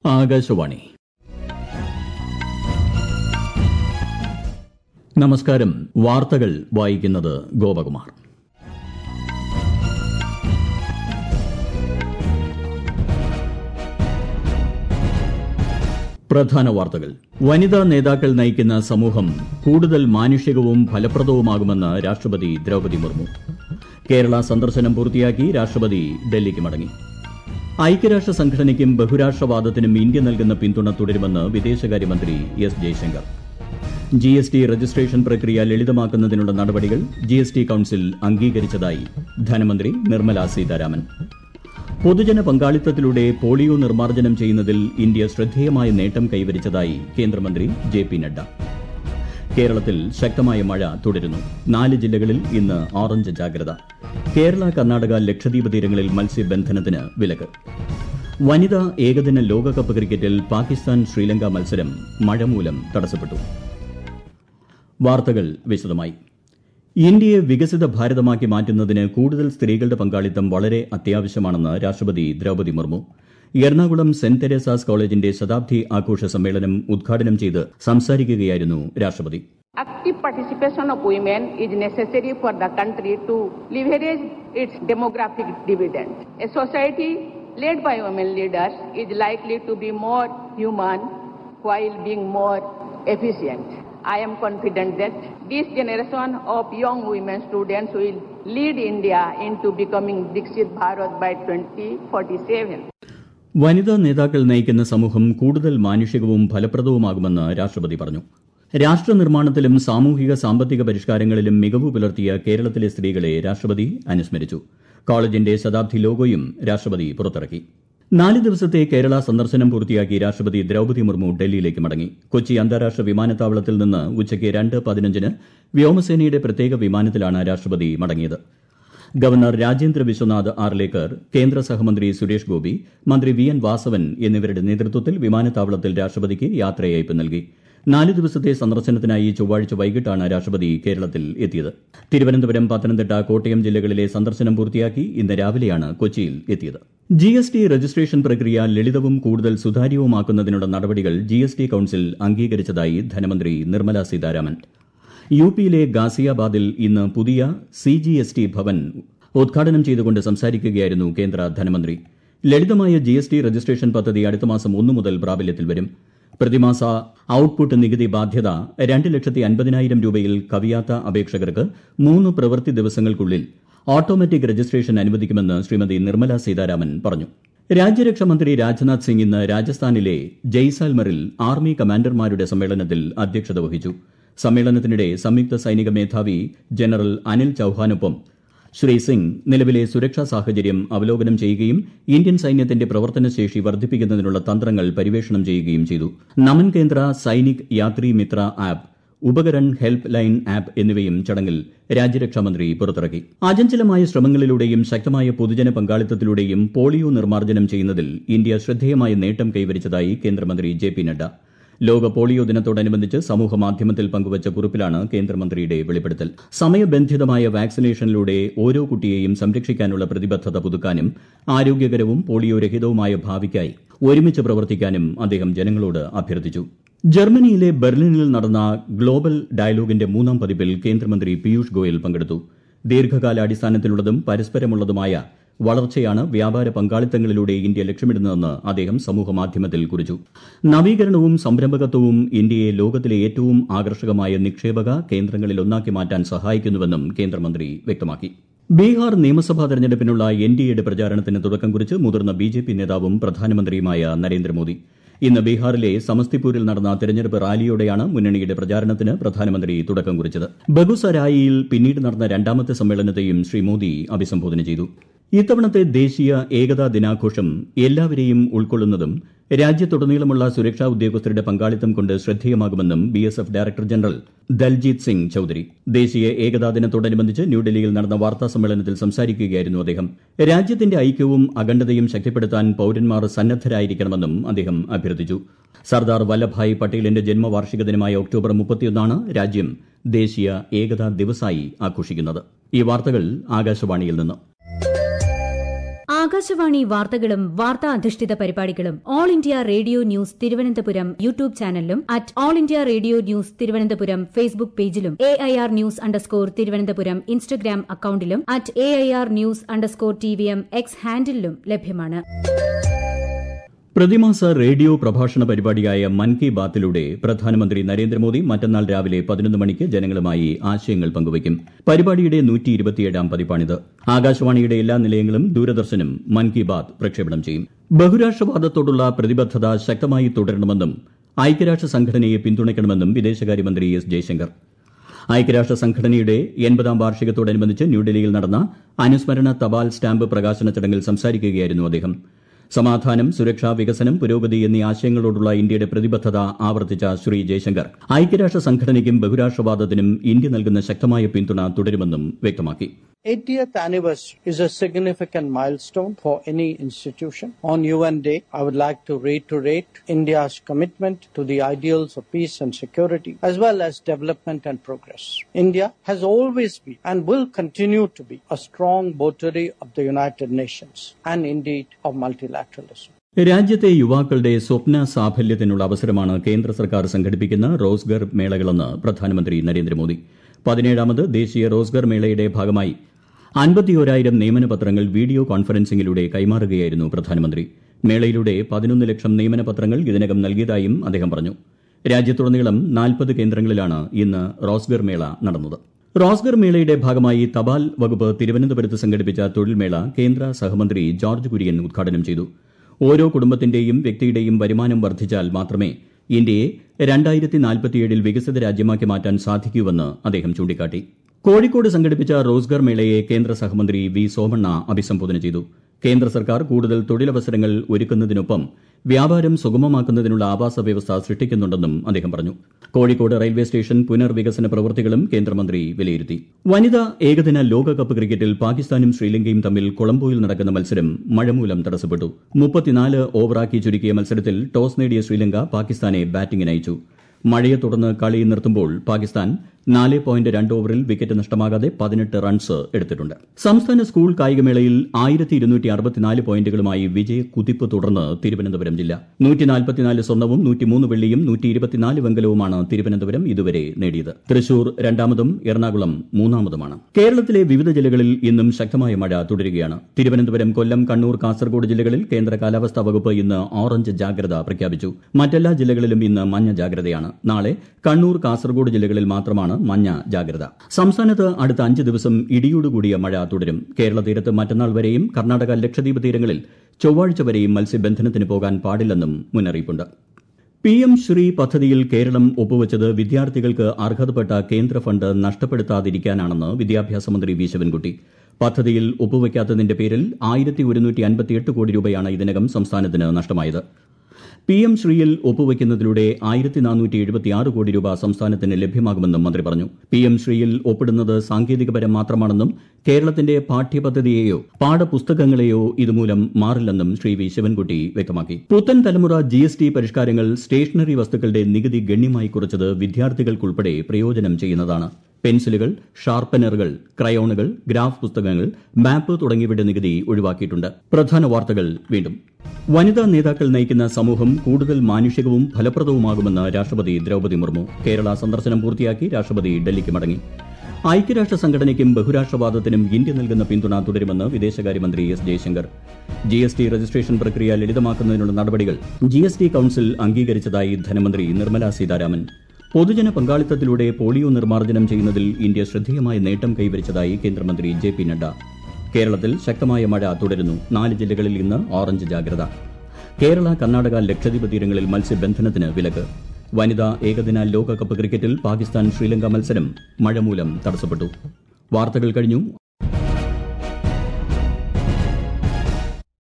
ആകാശവാണി നമസ്കാരം വാർത്തകൾ വായിക്കുന്നത് ഗോപകുമാർ പ്രധാന വാർത്തകൾ വനിതാ നേതാക്കൾ നയിക്കുന്ന സമൂഹം കൂടുതൽ മാനുഷികവും ഫലപ്രദവുമാകുമെന്ന് രാഷ്ട്രപതി ദ്രൌപദി മുർമു കേരള സന്ദർശനം പൂർത്തിയാക്കി രാഷ്ട്രപതി ഡൽഹിക്ക് മടങ്ങി ഐക്യരാഷ്ട്ര സംഘടനയ്ക്കും ബഹുരാഷ്ട്രവാദത്തിനും ഇന്ത്യ നൽകുന്ന പിന്തുണ തുടരുമെന്ന് വിദേശകാര്യമന്ത്രി S Jaishankar G S T registration പ്രക്രിയ ലളിതമാക്കുന്നതിനുള്ള നടപടികൾ ജി എസ് ടി കൌൺസിൽ അംഗീകരിച്ചതായി ധനമന്ത്രി നിർമ്മല സീതാരാമൻ പൊതുജന പങ്കാളിത്തത്തിലൂടെ പോളിയോ നിർമ്മാർജ്ജനം ചെയ്യുന്നതിൽ ഇന്ത്യ ശ്രദ്ധേയമായ നേട്ടം കൈവരിച്ചതായി കേന്ദ്രമന്ത്രി ജെ പി നഡ്ഡ കേരളത്തിൽ ശക്തമായ മഴ തുടരുന്നു നാല് ജില്ലകളിൽ ഇന്ന് ഓറഞ്ച് ജാഗ്രത കേരള കർണാടക ലക്ഷദ്വീപ് തീരങ്ങളിൽ മത്സ്യബന്ധനത്തിന് വിലക്ക് വനിതാ ഏകദിന ലോകകപ്പ് ക്രിക്കറ്റിൽ പാകിസ്ഥാൻ ശ്രീലങ്ക മത്സരം മഴ മൂലം തടസ്സപ്പെട്ടു വാർത്തകൾ വിശദമായി ഇന്ത്യയെ വികസിത ഭാരതമാക്കി മാറ്റുന്നതിന് കൂടുതൽ സ്ത്രീകളുടെ പങ്കാളിത്തം വളരെ അത്യാവശ്യമാണെന്ന് രാഷ്ട്രപതി ദ്രൌപദി മുർമു എറണാകുളം സെന്റ് തെരേസാസ് കോളേജിന്റെ ശതാബ്ദി ആഘോഷ സമ്മേളനം ഉദ്ഘാടനം ചെയ്ത് സംസാരിക്കുകയായിരുന്നു രാഷ്ട്രപതി Active participation of women is necessary for the country to leverage its demographic dividend. A society led by women leaders is likely to be more human while being more efficient. I am confident that this generation of young women students will lead India into becoming Dixit Bharat by 2047. വനിതാ നേതാക്കൾ നയിക്കുന്ന സമൂഹം കൂടുതൽ മാനുഷികവും ഫലപ്രദവുമാകുമെന്ന് രാഷ്ട്രപതി പറഞ്ഞു രാഷ്ട്ര നിർമ്മാണത്തിലും സാമൂഹിക സാമ്പത്തിക പരിഷ്കാരങ്ങളിലും മികവ് പുലർത്തിയ കേരളത്തിലെ സ്ത്രീകളെ രാഷ്ട്രപതി അനുസ്മരിച്ചു കോളേജിന്റെ ശതാബ്ദി ലോഗോയും രാഷ്ട്രപതി പുറത്തിറക്കി നാല് ദിവസത്തെ കേരള സന്ദർശനം പൂർത്തിയാക്കി രാഷ്ട്രപതി ദ്രൌപദി മുർമു ഡൽഹിയിലേക്ക് മടങ്ങി കൊച്ചി അന്താരാഷ്ട്ര വിമാനത്താവളത്തിൽ നിന്ന് ഉച്ചയ്ക്ക് രണ്ട് പതിനഞ്ചിന് വ്യോമസേനയുടെ പ്രത്യേക വിമാനത്തിലാണ് രാഷ്ട്രപതി മടങ്ങിയത് ഗവർണർ രാജേന്ദ്ര വിശ്വനാഥ് ആർലേക്കർ കേന്ദ്ര സഹമന്ത്രി സുരേഷ് ഗോപി മന്ത്രി വി എൻ വാസവൻ എന്നിവരുടെ നേതൃത്വത്തിൽ വിമാനത്താവളത്തിൽ രാഷ്ട്രപതിക്ക് യാത്രയയപ്പ് നൽകി നാല് ദിവസത്തെ സന്ദർശനത്തിനായി ചൊവ്വാഴ്ച വൈകിട്ടാണ് രാഷ്ട്രപതി കേരളത്തിൽ എത്തിയത് തിരുവനന്തപുരം പത്തനംതിട്ട കോട്ടയം ജില്ലകളിലെ സന്ദർശനം പൂർത്തിയാക്കി ഇന്ന് രാവിലെയാണ് കൊച്ചിയിൽ എത്തിയത് ജി എസ് ടി രജിസ്ട്രേഷൻ പ്രക്രിയ ലളിതവും കൂടുതൽ സുതാര്യവുമാക്കുന്നതിനുള്ള നടപടികൾ ജി എസ് ടി കൌൺസിൽ അംഗീകരിച്ചതായി ധനമന്ത്രി നിർമ്മല സീതാരാമൻ യു പിയിലെ ഗാസിയാബാദിൽ ഇന്ന് പുതിയ C G S T Bhavan ഉദ്ഘാടനം ചെയ്തുകൊണ്ട് സംസാരിക്കുകയായിരുന്നു കേന്ദ്ര ധനമന്ത്രി ലളിതമായ ജി എസ് ടി രജിസ്ട്രേഷൻ പദ്ധതി അടുത്ത മാസം ഒന്നു മുതൽ പ്രാബല്യത്തിൽ വരും പ്രതിമാസ ഔട്ട്പുട്ട് നികുതി ബാധ്യത രണ്ട് ലക്ഷത്തി അൻപതിനായിരം രൂപയിൽ കവിയാത്ത അപേക്ഷകർക്ക് മൂന്ന് പ്രവൃത്തി ദിവസങ്ങൾക്കുള്ളിൽ ഓട്ടോമാറ്റിക് രജിസ്ട്രേഷൻ അനുവദിക്കുമെന്ന് ശ്രീമതി നിർമ്മല സീതാരാമൻ പറഞ്ഞു രാജ്യരക്ഷാമന്ത്രി രാജ്നാഥ് സിംഗ് ഇന്ന് രാജസ്ഥാനിലെ ജയ്സാൽമറിൽ ആർമി കമാൻഡർമാരുടെ സമ്മേളനത്തിൽ അധ്യക്ഷത വഹിച്ചു സമ്മേളനത്തിനിടെ സംയുക്ത സൈനിക മേധാവി ജനറൽ അനിൽ ചൌഹാനൊപ്പം ശ്രീ സിംഗ് നിലവിലെ സുരക്ഷാ സാഹചര്യം അവലോകനം ചെയ്യുകയും ഇന്ത്യൻ സൈന്യത്തിന്റെ പ്രവർത്തനശേഷി വർദ്ധിപ്പിക്കുന്നതിനുള്ള തന്ത്രങ്ങൾ പര്യവേഷണം ചെയ്യുകയും ചെയ്തു Naman Kendra Sainik Yatri Mitra app Upkaran helpline app എന്നിവയും ചടങ്ങിൽ രാജ്യരക്ഷാമന്ത്രി പുറത്തിറക്കി അചഞ്ചലമായ ശ്രമങ്ങളിലൂടെയും ശക്തമായ പൊതുജന പങ്കാളിത്തത്തിലൂടെയും പോളിയോ നിർമ്മാർജ്ജനം ചെയ്യുന്നതിൽ ഇന്ത്യ ശ്രദ്ധേയമായ നേട്ടം കൈവരിച്ചതായി കേന്ദ്രമന്ത്രി ജെ പി നഡ്ഡ ലോക പോളിയോ ദിനത്തോടനുബന്ധിച്ച് സമൂഹ മാധ്യമത്തിൽ പങ്കുവച്ച കുറിപ്പിലാണ് കേന്ദ്രമന്ത്രിയുടെ വെളിപ്പെടുത്തൽ സമയബന്ധിതമായ വാക്സിനേഷനിലൂടെ ഓരോ കുട്ടിയെയും സംരക്ഷിക്കാനുള്ള പ്രതിബദ്ധത പുതുക്കാനും ആരോഗ്യകരവും പോളിയോ രഹിതവുമായ ഭാവിക്കായി ഒരുമിച്ച് പ്രവർത്തിക്കാനും അദ്ദേഹം ജനങ്ങളോട് അഭ്യർത്ഥിച്ചു ജർമ്മനിയിലെ ബെർലിനിൽ നടന്ന ഗ്ലോബൽ ഡയലോഗിന്റെ മൂന്നാം പതിപ്പിൽ കേന്ദ്രമന്ത്രി പീയൂഷ് ഗോയൽ പങ്കെടുത്തു ദീർഘകാലാടിസ്ഥാനത്തിലുള്ളതും പരസ്പരമുള്ളതുമായ വളർച്ചയാണ് വ്യാപാര പങ്കാളിത്തങ്ങളിലൂടെ ഇന്ത്യ ലക്ഷ്യമിടുന്നതെന്ന് അദ്ദേഹം സമൂഹമാധ്യമത്തിൽ കുറിച്ചു നവീകരണവും സംരംഭകത്വവും ഇന്ത്യയെ ലോകത്തിലെ ഏറ്റവും ആകർഷകമായ നിക്ഷേപക കേന്ദ്രങ്ങളിലൊന്നാക്കി മാറ്റാൻ സഹായിക്കുന്നുവെന്നും കേന്ദ്രമന്ത്രി വ്യക്തമാക്കി ബീഹാർ നിയമസഭാ തെരഞ്ഞെടുപ്പിനുള്ള എൻ ഡി എയുടെ പ്രചാരണത്തിന് തുടക്കം കുറിച്ച് മുതിർന്ന ബി ജെ പി നേതാവും പ്രധാനമന്ത്രിയുമായ നരേന്ദ്രമോദി ഇന്ന് ബീഹാറിലെ സമസ്തിപൂരിൽ നടന്ന തെരഞ്ഞെടുപ്പ് റാലിയോടെയാണ് മുന്നണിയുടെ പ്രചാരണത്തിന് പ്രധാനമന്ത്രി തുടക്കം കുറിച്ചത് ബഗുസരായിയിൽ പിന്നീട് നടന്ന രണ്ടാമത്തെ സമ്മേളനത്തെയും ശ്രീ മോദി അഭിസംബോധന ചെയ്തു ഇത്തവണത്തെ ദേശീയ ഏകതാ ദിനാഘോഷം എല്ലാവരെയും ഉൾക്കൊള്ളുന്നതും രാജ്യത്തുടനീളമുള്ള സുരക്ഷാ ഉദ്യോഗസ്ഥരുടെ പങ്കാളിത്തം കൊണ്ട് ശ്രദ്ധേയമാകുമെന്നും B S F director general Daljeet Singh Chaudhary ദേശീയ ഏകതാ ദിനത്തോടനുബന്ധിച്ച് ന്യൂഡൽഹിയിൽ നടന്ന വാർത്താ സമ്മേളനത്തിൽ സംസാരിക്കുകയായിരുന്നു അദ്ദേഹം രാജ്യത്തിന്റെ ഐക്യവും അഖണ്ഡതയും ശക്തിപ്പെടുത്താൻ പൌരന്മാർ സന്നദ്ധരായിരിക്കണമെന്നും അദ്ദേഹം അഭ്യർത്ഥിച്ചു സർദാർ വല്ലഭായ് പട്ടേലിന്റെ ജന്മവാർഷിക ദിനമായ ഒക്ടോബർ മുപ്പത്തിയൊന്നാണ് രാജ്യം ദേശീയ ഏകതാ ദിവസായി ആഘോഷിക്കുന്നത് ഈ വാർത്തകൾ ആകാശവാണിയിൽ നിന്ന് ആകാശവാണി വാർത്തകളും വാർത്താ അധിഷ്ഠിത പരിപാടികളും All India Radio news Thiruvananthapuram YouTube ചാനലിലും at All India Radio news Thiruvananthapuram Facebook പേജിലും A I R news underscore Thiruvananthapuram Instagram അക്കൌണ്ടിലും at A I R news underscore T V M X ഹാൻഡിലും ലഭ്യമാണ് പ്രതിമാസ റേഡിയോ പ്രഭാഷണ പരിപാടിയായ മൻ കി ബാത്തിലൂടെ പ്രധാനമന്ത്രി നരേന്ദ്രമോദി മറ്റന്നാൾ രാവിലെ പതിനൊന്ന് മണിക്ക് ജനങ്ങളുമായി ആശയങ്ങൾ പങ്കുവയ്ക്കും പരിപാടിയുടെ നൂറ്റി ഇരുപത്തിയേഴാം പതിപ്പാണിത് ആകാശവാണിയുടെ എല്ലാ നിലയങ്ങളും ദൂരദർശനും മൻ കി ബാത്ത് പ്രക്ഷേപണം ചെയ്യും ബഹുരാഷ്ട്രവാദത്തോടുള്ള പ്രതിബദ്ധത ശക്തമായി തുടരണമെന്നും ഐക്യരാഷ്ട്ര സംഘടനയെ പിന്തുണയ്ക്കണമെന്നും വിദേശകാര്യമന്ത്രി എസ് ജയശങ്കർ ഐക്യരാഷ്ട്ര സംഘടനയുടെ എൺപതാം വാർഷികത്തോടനുബന്ധിച്ച് ന്യൂഡൽഹിയിൽ നടന്ന അനുസ്മരണ തപാൽ സ്റ്റാമ്പ് പ്രകാശന ചടങ്ങിൽ സംസാരിക്കുകയായിരുന്നു അദ്ദേഹം സമാധാനം സുരക്ഷ വികസനം പുരോഗതി എന്നീ ആശയങ്ങളോടുള്ള ഇന്ത്യയുടെ പ്രതിബദ്ധത ആവർത്തിച്ച ശ്രീ ജയശങ്കർ ഐക്യരാഷ്ട്ര സംഘടനയ്ക്കും ബഹുരാഷ്ട്രവാദത്തിനും ഇന്ത്യ നൽകുന്ന ശക്തമായ പിന്തുണ തുടരുമെന്നും വ്യക്തമാക്കി 80th anniversary is a significant milestone for any institution. On UN Day, I would like to reiterate India's commitment to the ideals of peace and security, as well as development and progress. India has always been and will continue to be a strong votary of the United Nations and indeed of multilateralism. രാജ്യത്തെ യുവാക്കളുടെ സ്വപ്ന സാഫല്യത്തിനുള്ള അവസരമാണ് കേന്ദ്ര സർക്കാർ സംഘടിപ്പിക്കുന്ന റോസ്ഗർ മേളകളെന്ന് പ്രധാനമന്ത്രി നരേന്ദ്രമോദി പതിനേഴാമത് ദേശീയ റോസ്ഗർ മേളയുടെ ഭാഗമായി അൻപത്തിയോരായിരം നിയമന പത്രങ്ങൾ വീഡിയോ കോൺഫറൻസിംഗിലൂടെ കൈമാറുകയായിരുന്നു പ്രധാനമന്ത്രി മേളയിലൂടെ പതിനൊന്ന് ലക്ഷം നിയമന പത്രങ്ങൾ ഇതിനകം നൽകിയതായും അദ്ദേഹം പറഞ്ഞു രാജ്യത്തുടനീളം നാൽപ്പത് കേന്ദ്രങ്ങളിലാണ് ഇന്ന് റോസ്ഗർ മേള നടന്നത് റോസ്ഗർ മേളയുടെ ഭാഗമായി തപാൽ വകുപ്പ് തിരുവനന്തപുരത്ത് സംഘടിപ്പിച്ച തൊഴിൽമേള കേന്ദ്ര സഹമന്ത്രി ജോർജ് കുര്യൻ ഉദ്ഘാടനം ചെയ്തു ഓരോ കുടുംബത്തിന്റെയും വ്യക്തിയുടെയും വരുമാനം വർദ്ധിച്ചാൽ മാത്രമേ ഇന്ത്യയെ രണ്ടായിരത്തി നാൽപ്പത്തിയേഴിൽ വികസിത രാജ്യമാക്കി മാറ്റാൻ സാധിക്കൂവെന്ന് അദ്ദേഹം ചൂണ്ടിക്കാട്ടി കോഴിക്കോട് സംഘടിപ്പിച്ച റോസ്ഗർ മേളയെ കേന്ദ്ര സഹമന്ത്രി വി സോമണ്ണ അഭിസംബോധന ചെയ്തു കേന്ദ്ര സർക്കാർ കൂടുതൽ തൊഴിലവസരങ്ങൾ ഒരുക്കുന്നതിനൊപ്പം വ്യാപാരം സുഗമമാക്കുന്നതിനുള്ള ആവാസ വ്യവസ്ഥ സൃഷ്ടിക്കുന്നുണ്ടെന്നും അദ്ദേഹം പറഞ്ഞു കോഴിക്കോട് റെയിൽവേ സ്റ്റേഷൻ പുനർവികസന പ്രവൃത്തികളും കേന്ദ്രമന്ത്രി വിലയിരുത്തി വനിതാ ഏകദിന ലോകകപ്പ് ക്രിക്കറ്റിൽ പാകിസ്ഥാനും ശ്രീലങ്കയും തമ്മിൽ കൊളംബോയിൽ നടക്കുന്ന മത്സരം മഴമൂലം തടസ്സപ്പെട്ടു മുപ്പത്തിനാല് ഓവറാക്കി ചുരുക്കിയ മത്സരത്തിൽ ടോസ് നേടിയ ശ്രീലങ്ക പാകിസ്ഥാനെ ബാറ്റിംഗിനയച്ചു മഴയെ തുടർന്ന് കളി നിർത്തുമ്പോൾ പാകിസ്ഥാൻ നാല് പോയിന്റ് രണ്ട് ഓവറിൽ വിക്കറ്റ് നഷ്ടമാകാതെ പതിനെട്ട് റൺസ് എടുത്തിട്ടുണ്ട് സംസ്ഥാന സ്കൂൾ കായികമേളയിൽ ആയിരത്തി ഇരുന്നൂറ്റി അറുപത്തിനാല് പോയിന്റുകളുമായി വിജയ കുതിപ്പ് തുടർന്ന് തിരുവനന്തപുരം ജില്ല നൂറ്റി നാൽപ്പത്തിനാല് സ്വർണവും നൂറ്റിമൂന്ന് വെള്ളിയും നൂറ്റി ഇരുപത്തിനാല് വെങ്കലവുമാണ് തിരുവനന്തപുരം ഇതുവരെ നേടിയത് തൃശൂർ രണ്ടാമതും എറണാകുളം മൂന്നാമതുമാണ് കേരളത്തിലെ വിവിധ ജില്ലകളിൽ ഇന്നും ശക്തമായ മഴ തുടരുകയാണ് തിരുവനന്തപുരം കൊല്ലം കണ്ണൂർ കാസർഗോഡ് ജില്ലകളിൽ കേന്ദ്ര കാലാവസ്ഥാ വകുപ്പ് ഇന്ന് ഓറഞ്ച് ജാഗ്രത പ്രഖ്യാപിച്ചു മറ്റെല്ലാ ജില്ലകളിലും ഇന്ന് മഞ്ഞ ജാഗ്രതയാണ് നാളെ കണ്ണൂർ കാസർഗോഡ് ജില്ലകളിൽ മാത്രമാണ് മഞ്ഞ ജാഗ്രത സംസ്ഥാനത്ത് അടുത്ത അഞ്ച് ദിവസം ഇടിയോടുകൂടിയ മഴ തുടരും കേരള തീരത്ത് മറ്റന്നാൾ വരെയും കർണാടക ലക്ഷദ്വീപ് തീരങ്ങളിൽ ചൊവ്വാഴ്ച വരെയും മത്സ്യബന്ധനത്തിന് പോകാൻ പാടില്ലെന്നും മുന്നറിയിപ്പുണ്ട് പി എം ശ്രീ പദ്ധതിയിൽ കേരളം ഒപ്പുവച്ചത് വിദ്യാർത്ഥികൾക്ക് അർഹതപ്പെട്ട കേന്ദ്ര ഫണ്ട് നഷ്ടപ്പെടുത്താതിരിക്കാനാണെന്ന് വിദ്യാഭ്യാസ മന്ത്രി വി ശിവൻകുട്ടി പദ്ധതിയിൽ ഒപ്പുവയ്ക്കാത്തതിന്റെ പേരിൽ ആയിരത്തി ഒരുന്നൂറ്റി അൻപത്തിയെട്ട് കോടി രൂപയാണ് ഇതിനകം സംസ്ഥാനത്തിന് നഷ്ടമായത് പി എം ശ്രീയിൽ ഒപ്പുവയ്ക്കുന്നതിലൂടെ ആയിരത്തി നാനൂറ്റി എഴുപത്തിയാറ് കോടി രൂപ സംസ്ഥാനത്തിന് ലഭ്യമാകുമെന്നും മന്ത്രി പറഞ്ഞു പി എം ശ്രീയിൽ ഒപ്പിടുന്നത് സാങ്കേതികപരം മാത്രമാണെന്നും കേരളത്തിന്റെ പാഠ്യപദ്ധതിയെയോ പാഠപുസ്തകങ്ങളെയോ ഇതുമൂലം മാറില്ലെന്നും ശ്രീ വി ശിവൻകുട്ടി വ്യക്തമാക്കി പുത്തൻ തലമുറ ജി എസ് ടി പരിഷ്കാരങ്ങൾ സ്റ്റേഷനറി വസ്തുക്കളുടെ നികുതി ഗണ്യമായി കുറച്ചത് വിദ്യാർത്ഥികൾക്കുൾപ്പെടെ പ്രയോജനം ചെയ്യുന്നതാണ് പെൻസിലുകൾ ഷാർപ്പനറുകൾ ക്രയോണുകൾ ഗ്രാഫ് പുസ്തകങ്ങൾ മാപ്പ് തുടങ്ങിയവയുടെ നികുതി ഒഴിവാക്കിയിട്ടുണ്ട് പ്രധാന വാർത്തകൾ വീണ്ടും വനിതാ നേതാക്കൾ നയിക്കുന്ന സമൂഹം കൂടുതൽ മാനുഷികവും ഫലപ്രദവുമാകുമെന്ന് രാഷ്ട്രപതി ദ്രൌപദി മുർമു കേരള സന്ദർശനം പൂർത്തിയാക്കി രാഷ്ട്രപതി ഡൽഹിക്ക് മടങ്ങി ഐക്യരാഷ്ട്ര സംഘടനയ്ക്കും ബഹുരാഷ്ട്രവാദത്തിനും ഇന്ത്യ നൽകുന്ന പിന്തുണ തുടരുമെന്ന് വിദേശകാര്യമന്ത്രി S Jaishankar G S T registration പ്രക്രിയ ലളിതമാക്കുന്നതിനുള്ള നടപടികൾ ജി എസ് ടി കൌൺസിൽ അംഗീകരിച്ചതായി ധനമന്ത്രി നിർമ്മല സീതാരാമൻ പൊതുജന പങ്കാളിത്തത്തിലൂടെ പോളിയോ നിർമ്മാർജ്ജനം ചെയ്യുന്നതിൽ ഇന്ത്യ ശ്രദ്ധേയമായ നേട്ടം കൈവരിച്ചതായി കേന്ദ്രമന്ത്രി ജെ പി നഡ്ഡ കേരളത്തിൽ ശക്തമായ മഴ തുടരുന്നു നാല് ജില്ലകളിൽ ഇന്ന് ഓറഞ്ച് ജാഗ്രത കേരള കർണാടക ലക്ഷദ്വീപ് തീരങ്ങളിൽ മത്സ്യബന്ധനത്തിന് വിലക്ക് വനിതാ ഏകദിന ലോകകപ്പ് ക്രിക്കറ്റിൽ പാകിസ്ഥാൻ ശ്രീലങ്ക മത്സരം മഴ മൂലം തടസ്സപ്പെട്ടു വാർത്തകൾ കഴിഞ്ഞു